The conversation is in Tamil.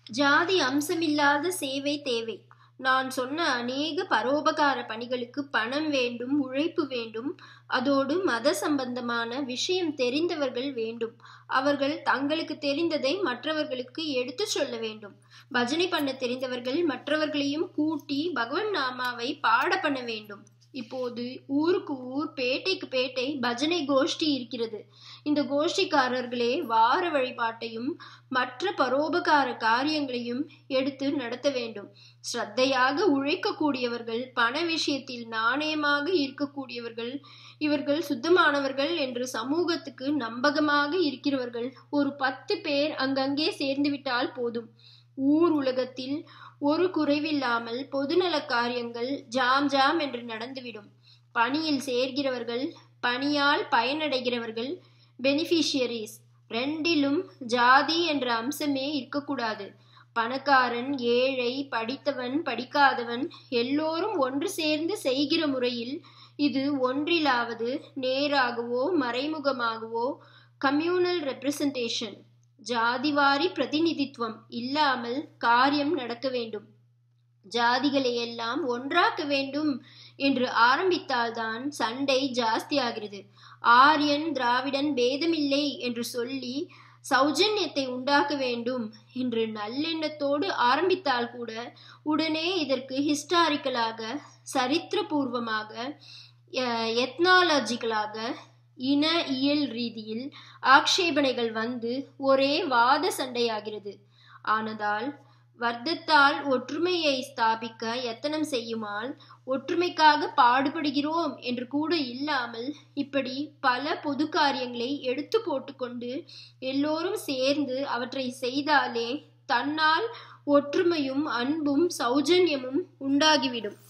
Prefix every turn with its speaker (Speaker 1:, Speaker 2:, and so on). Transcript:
Speaker 1: ஜாதி அம்சமில்லாத சேவை தேவை நான் சொன்ன அநேக பரோபகார பணிகளுக்கு பணம் வேண்டும் உழைப்பு வேண்டும் அதோடு மத சம்பந்தமான விஷயம் தெரிந்தவர்கள் வேண்டும் அவர்கள் தங்களுக்கு தெரிந்ததை மற்றவர்களுக்கு எடுத்து சொல்ல வேண்டும் பஜனை பண்ண தெரிந்தவர்கள் மற்றவர்களையும் கூட்டி பகவன் நாமாவை பாட பண்ண வேண்டும் இப்போது ஊருக்கு ஊர் பேட்டைக்கு பேட்டை பஜனை கோஷ்டி இருக்கிறது இந்த கோஷ்டிக்காரர்களே வார வழிபாட்டையும் மற்ற பரோபகார காரியங்களையும் எடுத்து நடத்த வேண்டும் ஸ்ரத்தையாக உழைக்கக்கூடியவர்கள் பண விஷயத்தில் நாணயமாக இருக்கக்கூடியவர்கள் இவர்கள் சுத்தமானவர்கள் என்று சமூகத்துக்கு நம்பகமாக இருக்கிறவர்கள் ஒரு பத்து பேர் அங்கங்கே சேர்ந்துவிட்டால் போதும் ஊர் உலகத்தில் ஒரு குறைவில்லாமல் பொதுநல காரியங்கள் ஜாம் ஜாம் என்று நடந்துவிடும் பணியில் சேர்கிறவர்கள் பணியால் பயனடைகிறவர்கள் பெனிஃபிஷியரிஸ் ரெண்டிலும் ஜாதி என்ற அம்சமே இருக்கக்கூடாது பணக்காரன் ஏழை படித்தவன் படிக்காதவன் எல்லோரும் ஒன்று சேர்ந்து செய்கிற முறையில் இது ஒன்றிலாவது நேராகவோ மறைமுகமாகவோ கம்யூனல் ரெப்ரசன்டேஷன் ஜாதிவாரி பிரதிநிதித்துவம் இல்லாமல் காரியம் நடக்க வேண்டும் ஜாதிகளை எல்லாம் ஒன்றாக்க வேண்டும் என்று ஆரம்பித்தால்தான் சண்டை ஜாஸ்தியாகிறது ஆரியன் திராவிடன் பேதமில்லை என்று சொல்லி சௌஜன்யத்தை உண்டாக்க வேண்டும் என்று நல்லெண்ணத்தோடு ஆரம்பித்தால் கூட உடனே இதற்கு ஹிஸ்டாரிக்கலாக சரித்திரபூர்வமாக எத்னாலஜிக்கலாக இன இயல் ரீதியில் ஆக்ஷேபனைகள் வந்து ஒரே வாத சண்டையாகிறது ஆனதால் வர்த்தத்தால் ஒற்றுமையை ஸ்தாபிக்க எத்தனம் செய்யுமால் ஒற்றுமைக்காக பாடுபடுகிறோம் என்று கூட இல்லாமல் இப்படி பல பொது காரியங்களை எடுத்து போட்டுக்கொண்டு எல்லோரும் சேர்ந்து அவற்றை செய்தாலே தன்னால் ஒற்றுமையும் அன்பும் சௌஜன்யமும் உண்டாகிவிடும்